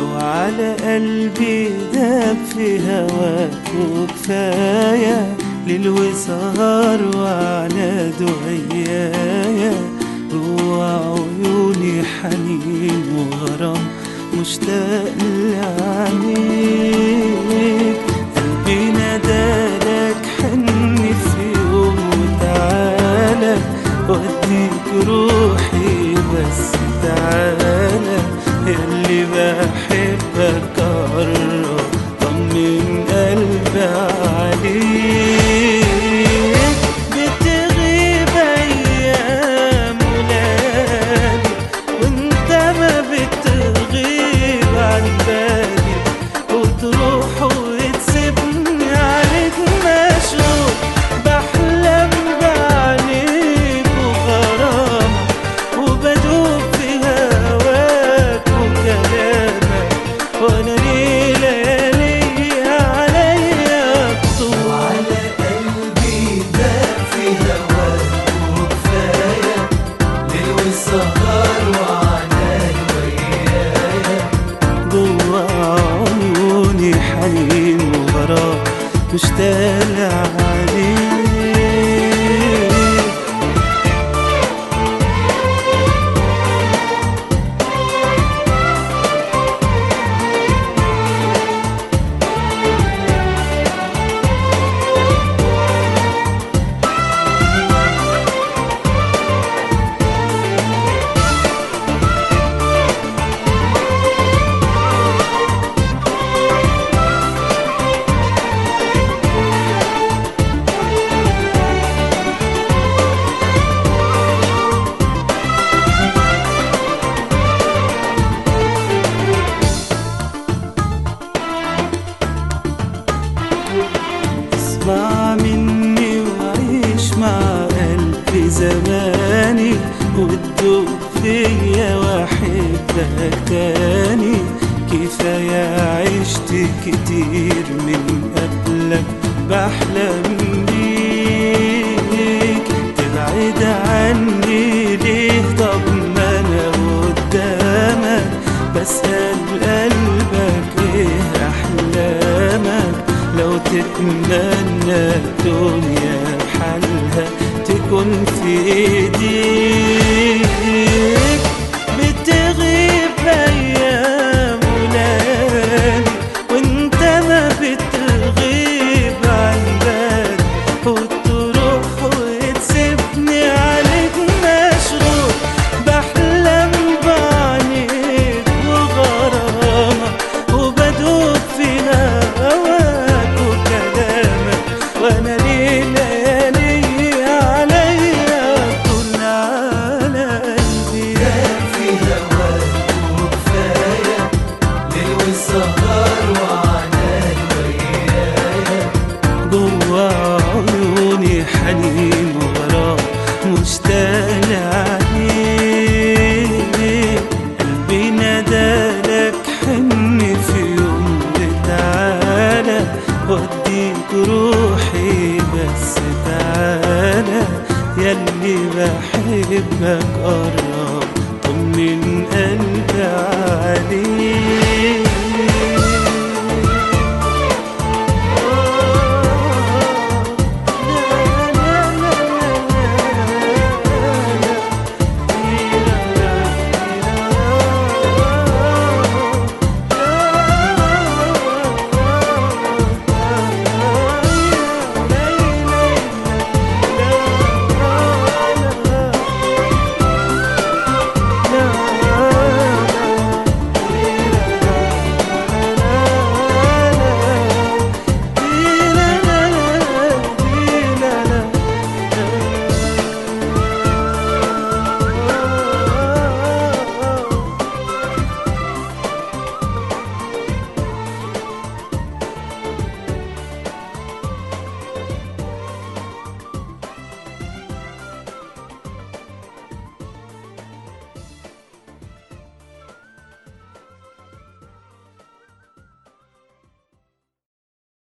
لو على قلبي داب في هواك وكفاية ليل وسهر وعلى دعيايا جوا عيوني حنين وغرام مشتاق لعينيك قلبي نادالك حن في يوم وتعالى وديك روحي بس تعالى ياللي بحبك قرب طمن قلبي عليك بتغيب ايام ولادي وانت ما بتغيب عن بالي وتروح وتسيبني عليك مشغول بحلم بعينيك وغرامك وبدوب في هواك وكلامك وانا ليه ليالي عليا طول على قلبي داب في هواك وكفاية ليل والسهر وعناك ويايا جوا عيوني حنين وغرام مشتاق عليك اسمع مني وعيش مع قلبي زماني وتدوب فيا واحبك تاني كفاية عشت كتير من قبلك بحلم بيك تبعد عني ليه طب ما انا قدامك بسأل قلبك ايه احلامك لو تتمنى الدنيا بحالها تكون في ايديك بتغيب ايام ولادي وانت ما بتغيب عن بالي وتروح وتسيبني عليك مشغول بحلم بعينيك وغرامك وبدوب في هواك وكلامك وانا ليه ليالي عليا طول على قلبي داب في هواك وكفاية ليل والسهر وعناك ويايا جوا عيوني حنين وغرام مشتاق عليك قلبي نادالك حن في يوم تعالى وديك روحي بس تعالى ياللي بحبك قرب طمن قلبي عليك